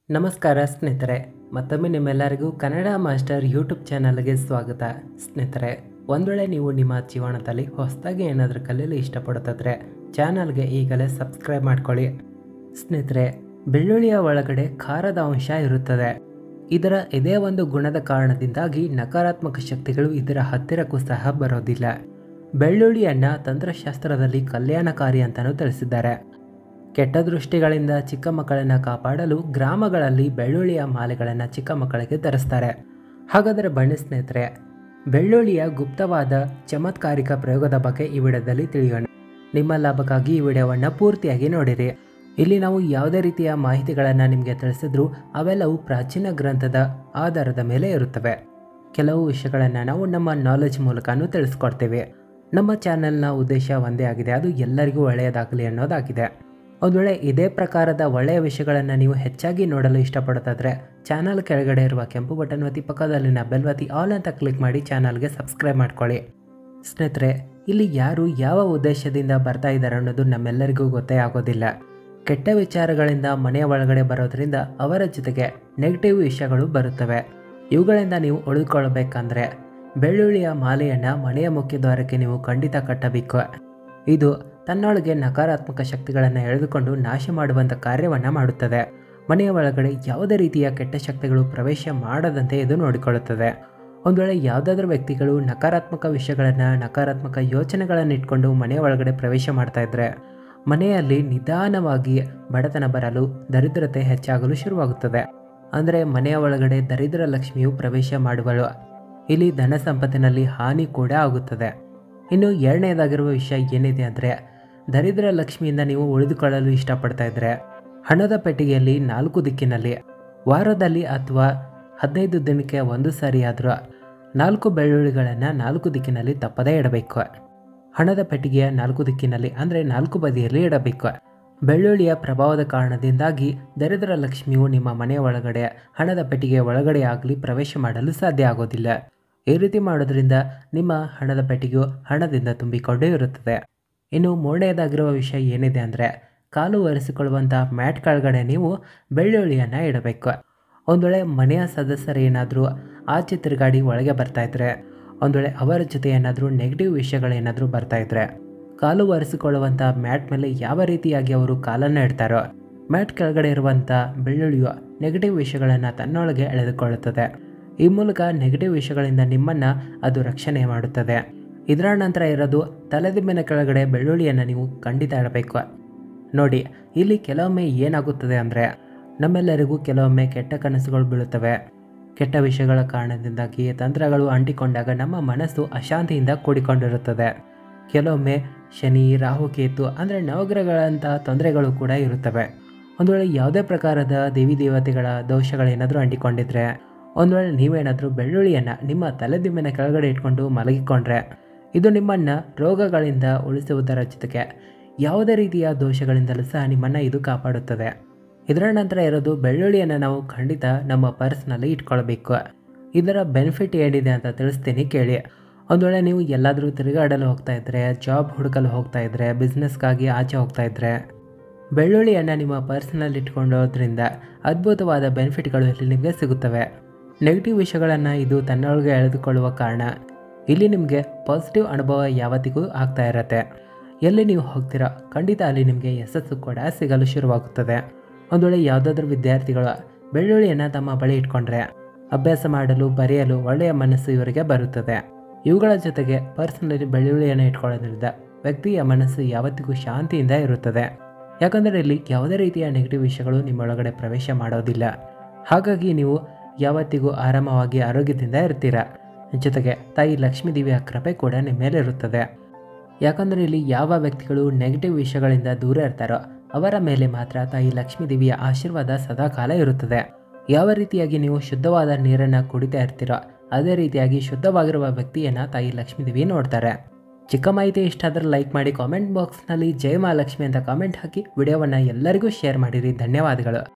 ನಮಸ್ಕಾರ ಸ್ನೇಹಿತರೆ ಮತ್ತೊಮ್ಮೆ ನಿಮ್ಮೆಲ್ಲರಿಗೂ ಕನ್ನಡ ಮಾಸ್ಟರ್ ಯೂಟ್ಯೂಬ್ ಚಾನಲ್ಗೆ ಸ್ವಾಗತ ಸ್ನೇಹಿತರೆ ಒಂದು ವೇಳೆ ನೀವು ನಿಮ್ಮ ಜೀವನದಲ್ಲಿ ಹೊಸದಾಗಿ ಏನಾದರೂ ಕಲಿಯಲು ಇಷ್ಟಪಡುತ್ತಿದ್ರೆ ಚಾನಲ್ಗೆ ಈಗಲೇ ಸಬ್ಸ್ಕ್ರೈಬ್ ಮಾಡ್ಕೊಳ್ಳಿ ಸ್ನೇಹಿತರೆ ಬೆಳ್ಳುಳ್ಳಿಯ ಒಳಗಡೆ ಖಾರದ ಅಂಶ ಇರುತ್ತದೆ ಇದರ ಇದೇ ಒಂದು ಗುಣದ ಕಾರಣದಿಂದಾಗಿ ನಕಾರಾತ್ಮಕ ಶಕ್ತಿಗಳು ಇದರ ಹತ್ತಿರಕ್ಕೂ ಸಹ ಬರೋದಿಲ್ಲ ಬೆಳ್ಳುಳ್ಳಿಯನ್ನ ತಂತ್ರಶಾಸ್ತ್ರದಲ್ಲಿ ಕಲ್ಯಾಣಕಾರಿ ಅಂತಲೂ ತಿಳಿಸಿದ್ದಾರೆ ಕೆಟ್ಟ ದೃಷ್ಟಿಗಳಿಂದ ಚಿಕ್ಕ ಮಕ್ಕಳನ್ನು ಕಾಪಾಡಲು ಗ್ರಾಮಗಳಲ್ಲಿ ಬೆಳ್ಳುಳ್ಳಿಯ ಮಾಲೆಗಳನ್ನು ಚಿಕ್ಕ ಮಕ್ಕಳಿಗೆ ಧರಿಸ್ತಾರೆ ಹಾಗಾದರೆ ಬನ್ನಿ ಸ್ನೇಹಿತರೆ ಬೆಳ್ಳುಳ್ಳಿಯ ಗುಪ್ತವಾದ ಚಮತ್ಕಾರಿಕ ಪ್ರಯೋಗದ ಬಗ್ಗೆ ಈ ವಿಡಿಯೋದಲ್ಲಿ ತಿಳಿಯೋಣ ನಿಮ್ಮ ಲಾಭಕ್ಕಾಗಿ ಈ ವಿಡಿಯೋವನ್ನು ಪೂರ್ತಿಯಾಗಿ ನೋಡಿರಿ ಇಲ್ಲಿ ನಾವು ಯಾವುದೇ ರೀತಿಯ ಮಾಹಿತಿಗಳನ್ನು ನಿಮಗೆ ತಿಳಿಸಿದ್ರು ಅವೆಲ್ಲವೂ ಪ್ರಾಚೀನ ಗ್ರಂಥದ ಆಧಾರದ ಮೇಲೆ ಇರುತ್ತವೆ ಕೆಲವು ವಿಷಯಗಳನ್ನು ನಾವು ನಮ್ಮ ನಾಲೆಜ್ ಮೂಲಕನೂ ತಿಳಿಸ್ಕೊಡ್ತೇವೆ ನಮ್ಮ ಚಾನೆಲ್ನ ಉದ್ದೇಶ ಒಂದೇ ಆಗಿದೆ ಅದು ಎಲ್ಲರಿಗೂ ಒಳ್ಳೆಯದಾಗಲಿ ಅನ್ನೋದಾಗಿದೆ ಒಂದು ವೇಳೆ ಇದೇ ಪ್ರಕಾರದ ಒಳ್ಳೆಯ ವಿಷಯಗಳನ್ನು ನೀವು ಹೆಚ್ಚಾಗಿ ನೋಡಲು ಇಷ್ಟಪಡುತ್ತಾದ್ರೆ ಚಾನಲ್ ಕೆಳಗಡೆ ಇರುವ ಕೆಂಪು ಬಟನ್ ಒತ್ತಿ ಪಕ್ಕದಲ್ಲಿನ ಬೆಲ್ ಒತ್ತಿ ಆಲ್ ಅಂತ ಕ್ಲಿಕ್ ಮಾಡಿ ಚಾನಲ್ಗೆ ಸಬ್ಸ್ಕ್ರೈಬ್ ಮಾಡ್ಕೊಳ್ಳಿ ಸ್ನೇಹಿತರೆ ಇಲ್ಲಿ ಯಾರು ಯಾವ ಉದ್ದೇಶದಿಂದ ಬರ್ತಾ ಇದ್ದಾರೆ ಅನ್ನೋದು ನಮ್ಮೆಲ್ಲರಿಗೂ ಗೊತ್ತೇ ಆಗೋದಿಲ್ಲ ಕೆಟ್ಟ ವಿಚಾರಗಳಿಂದ ಮನೆಯ ಒಳಗಡೆ ಬರೋದ್ರಿಂದ ಅವರ ಜೊತೆಗೆ ನೆಗೆಟಿವ್ ವಿಷಯಗಳು ಬರುತ್ತವೆ ಇವುಗಳಿಂದ ನೀವು ಉಳಿದುಕೊಳ್ಳಬೇಕಂದ್ರೆ ಬೆಳ್ಳುಳ್ಳಿಯ ಮಾಲೆಯನ್ನು ಮನೆಯ ಮುಖ್ಯ ದ್ವಾರಕ್ಕೆ ನೀವು ಖಂಡಿತ ಕಟ್ಟಬೇಕು ಇದು ತನ್ನೊಳಗೆ ನಕಾರಾತ್ಮಕ ಶಕ್ತಿಗಳನ್ನು ಎಳೆದುಕೊಂಡು ನಾಶ ಮಾಡುವಂಥ ಕಾರ್ಯವನ್ನು ಮಾಡುತ್ತದೆ ಮನೆಯ ಒಳಗಡೆ ಯಾವುದೇ ರೀತಿಯ ಕೆಟ್ಟ ಶಕ್ತಿಗಳು ಪ್ರವೇಶ ಮಾಡದಂತೆ ಇದು ನೋಡಿಕೊಳ್ಳುತ್ತದೆ ಒಂದು ವೇಳೆ ಯಾವುದಾದ್ರೂ ವ್ಯಕ್ತಿಗಳು ನಕಾರಾತ್ಮಕ ವಿಷಯಗಳನ್ನು ನಕಾರಾತ್ಮಕ ಯೋಚನೆಗಳನ್ನು ಇಟ್ಕೊಂಡು ಮನೆಯ ಒಳಗಡೆ ಪ್ರವೇಶ ಮಾಡ್ತಾ ಇದ್ರೆ ಮನೆಯಲ್ಲಿ ನಿಧಾನವಾಗಿ ಬಡತನ ಬರಲು ದರಿದ್ರತೆ ಹೆಚ್ಚಾಗಲು ಶುರುವಾಗುತ್ತದೆ ಅಂದರೆ ಮನೆಯ ಒಳಗಡೆ ದರಿದ್ರ ಲಕ್ಷ್ಮಿಯು ಪ್ರವೇಶ ಮಾಡುವಳು ಇಲ್ಲಿ ಧನ ಸಂಪತ್ತಿನಲ್ಲಿ ಹಾನಿ ಕೂಡ ಆಗುತ್ತದೆ ಇನ್ನು ಎರಡನೇದಾಗಿರುವ ವಿಷಯ ಏನಿದೆ ಅಂದರೆ ದರಿದ್ರ ಲಕ್ಷ್ಮಿಯಿಂದ ನೀವು ಉಳಿದುಕೊಳ್ಳಲು ಇಷ್ಟಪಡ್ತಾ ಇದ್ರೆ ಹಣದ ಪೆಟ್ಟಿಗೆಯಲ್ಲಿ ನಾಲ್ಕು ದಿಕ್ಕಿನಲ್ಲಿ ವಾರದಲ್ಲಿ ಅಥವಾ ಹದಿನೈದು ದಿನಕ್ಕೆ ಒಂದು ಸಾರಿ ಆದರೂ ನಾಲ್ಕು ಬೆಳ್ಳುಳ್ಳಿಗಳನ್ನು ನಾಲ್ಕು ದಿಕ್ಕಿನಲ್ಲಿ ತಪ್ಪದೇ ಇಡಬೇಕು ಹಣದ ಪೆಟ್ಟಿಗೆಯ ನಾಲ್ಕು ದಿಕ್ಕಿನಲ್ಲಿ ಅಂದರೆ ನಾಲ್ಕು ಬದಿಯಲ್ಲಿ ಇಡಬೇಕು ಬೆಳ್ಳುಳ್ಳಿಯ ಪ್ರಭಾವದ ಕಾರಣದಿಂದಾಗಿ ದರಿದ್ರ ಲಕ್ಷ್ಮಿಯು ನಿಮ್ಮ ಮನೆಯ ಒಳಗಡೆ ಹಣದ ಪೆಟ್ಟಿಗೆಯ ಒಳಗಡೆ ಆಗಲಿ ಪ್ರವೇಶ ಮಾಡಲು ಸಾಧ್ಯ ಆಗೋದಿಲ್ಲ ಈ ರೀತಿ ಮಾಡೋದ್ರಿಂದ ನಿಮ್ಮ ಹಣದ ಪೆಟ್ಟಿಗೆಯು ಹಣದಿಂದ ತುಂಬಿಕೊಂಡೇ ಇರುತ್ತದೆ ಇನ್ನು ಮೂರನೇದಾಗಿರುವ ವಿಷಯ ಏನಿದೆ ಅಂದರೆ ಕಾಲು ಒರೆಸಿಕೊಳ್ಳುವಂಥ ಮ್ಯಾಟ್ ಕೆಳಗಡೆ ನೀವು ಬೆಳ್ಳುಳ್ಳಿಯನ್ನು ಇಡಬೇಕು ಒಂದು ವೇಳೆ ಮನೆಯ ಸದಸ್ಯರು ಏನಾದರೂ ಆಚೆ ತಿರುಗಾಡಿ ಒಳಗೆ ಬರ್ತಾ ಇದ್ರೆ ಒಂದು ವೇಳೆ ಅವರ ಜೊತೆ ಏನಾದರೂ ನೆಗೆಟಿವ್ ವಿಷಯಗಳೇನಾದರೂ ಬರ್ತಾ ಇದ್ರೆ ಕಾಲು ಒರೆಸಿಕೊಳ್ಳುವಂಥ ಮ್ಯಾಟ್ ಮೇಲೆ ಯಾವ ರೀತಿಯಾಗಿ ಅವರು ಕಾಲನ್ನು ಇಡ್ತಾರೋ ಮ್ಯಾಟ್ ಕೆಳಗಡೆ ಇರುವಂಥ ಬೆಳ್ಳುಳ್ಳಿಯು ನೆಗೆಟಿವ್ ವಿಷಯಗಳನ್ನು ತನ್ನೊಳಗೆ ಎಳೆದುಕೊಳ್ಳುತ್ತದೆ ಈ ಮೂಲಕ ನೆಗೆಟಿವ್ ವಿಷಯಗಳಿಂದ ನಿಮ್ಮನ್ನು ಅದು ರಕ್ಷಣೆ ಮಾಡುತ್ತದೆ ಇದರ ನಂತರ ಇರೋದು ತಲೆದಿಂಬಿನ ಕೆಳಗಡೆ ಬೆಳ್ಳುಳ್ಳಿಯನ್ನು ನೀವು ಖಂಡಿತ ಇಡಬೇಕು ನೋಡಿ ಇಲ್ಲಿ ಕೆಲವೊಮ್ಮೆ ಏನಾಗುತ್ತದೆ ಅಂದರೆ ನಮ್ಮೆಲ್ಲರಿಗೂ ಕೆಲವೊಮ್ಮೆ ಕೆಟ್ಟ ಕನಸುಗಳು ಬೀಳುತ್ತವೆ ಕೆಟ್ಟ ವಿಷಯಗಳ ಕಾರಣದಿಂದಾಗಿ ತಂತ್ರಗಳು ಅಂಟಿಕೊಂಡಾಗ ನಮ್ಮ ಮನಸ್ಸು ಅಶಾಂತಿಯಿಂದ ಕೂಡಿಕೊಂಡಿರುತ್ತದೆ ಕೆಲವೊಮ್ಮೆ ಶನಿ ರಾಹುಕೇತು ಅಂದರೆ ನವಗ್ರಹಗಳಂಥ ತೊಂದರೆಗಳು ಕೂಡ ಇರುತ್ತವೆ ಒಂದು ವೇಳೆ ಯಾವುದೇ ಪ್ರಕಾರದ ದೇವಿ ದೇವತೆಗಳ ದೋಷಗಳೇನಾದರೂ ಅಂಟಿಕೊಂಡಿದ್ರೆ ಒಂದು ವೇಳೆ ನೀವೇನಾದರೂ ಬೆಳ್ಳುಳ್ಳಿಯನ್ನು ನಿಮ್ಮ ತಲೆದಿಂಬಿನ ಕೆಳಗಡೆ ಇಟ್ಕೊಂಡು ಮಲಗಿಕೊಂಡ್ರೆ ಇದು ನಿಮ್ಮನ್ನು ರೋಗಗಳಿಂದ ಉಳಿಸುವುದರ ಜೊತೆಗೆ ಯಾವುದೇ ರೀತಿಯ ದೋಷಗಳಿಂದಲೂ ಸಹ ನಿಮ್ಮನ್ನು ಇದು ಕಾಪಾಡುತ್ತದೆ ಇದರ ನಂತರ ಇರೋದು ಬೆಳ್ಳುಳ್ಳಿಯನ್ನು ನಾವು ಖಂಡಿತ ನಮ್ಮ ಪರ್ಸ್ನಲ್ಲಿ ಇಟ್ಕೊಳ್ಬೇಕು ಇದರ ಬೆನಿಫಿಟ್ ಏನಿದೆ ಅಂತ ತಿಳಿಸ್ತೀನಿ ಕೇಳಿ ಒಂದು ವೇಳೆ ನೀವು ಎಲ್ಲಾದರೂ ತಿರುಗಾಡಲು ಹೋಗ್ತಾ ಇದ್ದರೆ ಜಾಬ್ ಹುಡುಕಲು ಹೋಗ್ತಾ ಇದ್ದರೆ ಬಿಸ್ನೆಸ್ಗಾಗಿ ಆಚೆ ಹೋಗ್ತಾ ಇದ್ದರೆ ಬೆಳ್ಳುಳ್ಳಿಯನ್ನು ನಿಮ್ಮ ಪರ್ಸ್ನಲ್ಲಿ ಇಟ್ಕೊಳ್ಳೋದ್ರಿಂದ ಅದ್ಭುತವಾದ ಬೆನಿಫಿಟ್ಗಳು ಇಲ್ಲಿ ನಿಮಗೆ ಸಿಗುತ್ತವೆ ನೆಗೆಟಿವ್ ವಿಷಯಗಳನ್ನು ಇದು ತನ್ನೊಳಗೆ ಎಳೆದುಕೊಳ್ಳುವ ಕಾರಣ ಇಲ್ಲಿ ನಿಮಗೆ ಪಾಸಿಟಿವ್ ಅನುಭವ ಯಾವತ್ತಿಗೂ ಆಗ್ತಾ ಇರತ್ತೆ ಎಲ್ಲಿ ನೀವು ಹೋಗ್ತೀರಾ ಖಂಡಿತ ಅಲ್ಲಿ ನಿಮಗೆ ಯಶಸ್ಸು ಕೂಡ ಸಿಗಲು ಶುರುವಾಗುತ್ತದೆ ಒಂದು ವೇಳೆ ಯಾವುದಾದ್ರೂ ವಿದ್ಯಾರ್ಥಿಗಳು ಬೆಳ್ಳುಳ್ಳಿಯನ್ನು ತಮ್ಮ ಬಳಿ ಇಟ್ಕೊಂಡ್ರೆ ಅಭ್ಯಾಸ ಮಾಡಲು ಬರೆಯಲು ಒಳ್ಳೆಯ ಮನಸ್ಸು ಇವರಿಗೆ ಬರುತ್ತದೆ ಇವುಗಳ ಜೊತೆಗೆ ಪರ್ಸ್ನಲ್ಲಿ ಬೆಳ್ಳುಳ್ಳಿಯನ್ನು ಇಟ್ಕೊಳ್ಳೋದ್ರಿಂದ ವ್ಯಕ್ತಿಯ ಮನಸ್ಸು ಯಾವತ್ತಿಗೂ ಶಾಂತಿಯಿಂದ ಇರುತ್ತದೆ ಯಾಕಂದರೆ ಇಲ್ಲಿ ಯಾವುದೇ ರೀತಿಯ ನೆಗೆಟಿವ್ ವಿಷಯಗಳು ನಿಮ್ಮೊಳಗಡೆ ಪ್ರವೇಶ ಮಾಡೋದಿಲ್ಲ ಹಾಗಾಗಿ ನೀವು ಯಾವತ್ತಿಗೂ ಆರಾಮವಾಗಿ ಆರೋಗ್ಯದಿಂದ ಇರ್ತೀರ ಜೊತೆಗೆ ತಾಯಿ ಲಕ್ಷ್ಮೀ ದೇವಿಯ ಕೃಪೆ ಕೂಡ ನಿಮ್ಮ ಮೇಲೆ ಇರುತ್ತದೆ ಯಾಕಂದರೆ ಇಲ್ಲಿ ಯಾವ ವ್ಯಕ್ತಿಗಳು ನೆಗೆಟಿವ್ ವಿಷಯಗಳಿಂದ ದೂರ ಇರ್ತಾರೋ ಅವರ ಮೇಲೆ ಮಾತ್ರ ತಾಯಿ ಲಕ್ಷ್ಮೀ ದೇವಿಯ ಆಶೀರ್ವಾದ ಸದಾಕಾಲ ಇರುತ್ತದೆ ಯಾವ ರೀತಿಯಾಗಿ ನೀವು ಶುದ್ಧವಾದ ನೀರನ್ನು ಕುಡಿತಾ ಇರ್ತೀರೋ ಅದೇ ರೀತಿಯಾಗಿ ಶುದ್ಧವಾಗಿರುವ ವ್ಯಕ್ತಿಯನ್ನು ತಾಯಿ ಲಕ್ಷ್ಮೀ ದೇವಿ ನೋಡ್ತಾರೆ ಚಿಕ್ಕ ಮಾಹಿತಿ ಇಷ್ಟ ಆದರೆ ಲೈಕ್ ಮಾಡಿ ಕಾಮೆಂಟ್ ಬಾಕ್ಸ್ನಲ್ಲಿ ಜಯ ಮಹಾಲಕ್ಷ್ಮಿ ಅಂತ ಕಾಮೆಂಟ್ ಹಾಕಿ ವಿಡಿಯೋವನ್ನು ಎಲ್ಲರಿಗೂ ಶೇರ್ ಮಾಡಿರಿ ಧನ್ಯವಾದಗಳು